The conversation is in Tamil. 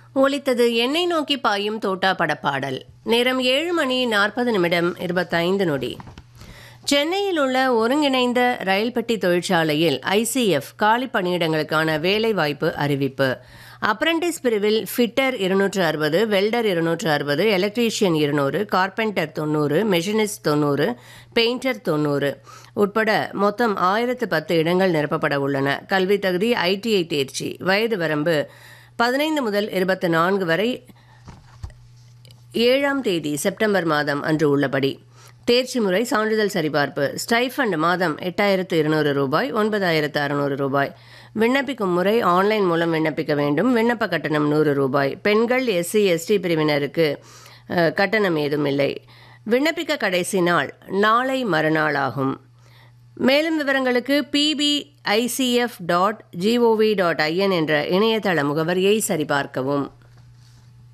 ஒலித்தது என்னை நோக்கி பாயும் தோட்டா படப்பாடல் நேரம் ஏழு மணி நாற்பது நிமிடம் இருபத்தைந்து நொடி சென்னையில் உள்ள ஒருங்கிணைந்த ரயில் பெட்டி தொழிற்சாலையில் ஐசிஎஃப் காலி பணியிடங்களுக்கான வேலைவாய்ப்பு அறிவிப்பு அப்ரண்டிஸ் பிரிவில் ஃபிட்டர் இருநூற்று அறுபது வெல்டர் இருநூற்று அறுபது எலக்ட்ரீஷியன் இருநூறு கார்பெண்டர் தொண்ணூறு மெஷினிஸ்ட் தொண்ணூறு பெயிண்டர் தொண்ணூறு உட்பட மொத்தம் ஆயிரத்து பத்து இடங்கள் நிரப்பப்பட உள்ளன கல்வி தகுதி ஐடிஐ தேர்ச்சி வயது வரம்பு பதினைந்து முதல் இருபத்தி நான்கு வரை ஏழாம் தேதி செப்டம்பர் மாதம் அன்று உள்ளபடி தேர்ச்சி முறை சான்றிதழ் சரிபார்ப்பு ஸ்டைஃபண்ட் மாதம் எட்டாயிரத்து இருநூறு ரூபாய் ஒன்பதாயிரத்து அறுநூறு ரூபாய் விண்ணப்பிக்கும் முறை ஆன்லைன் மூலம் விண்ணப்பிக்க வேண்டும் விண்ணப்ப கட்டணம் நூறு ரூபாய் பெண்கள் எஸ்சி எஸ்டி பிரிவினருக்கு அஹ், கட்டணம் ஏதும் இல்லை விண்ணப்பிக்க கடைசி நாள் நாளை மறுநாள் ஆகும் மேலும் விவரங்களுக்கு PPICF dot GOV dot IN என்ற இணையதள முகவரியை சரிபார்க்கவும்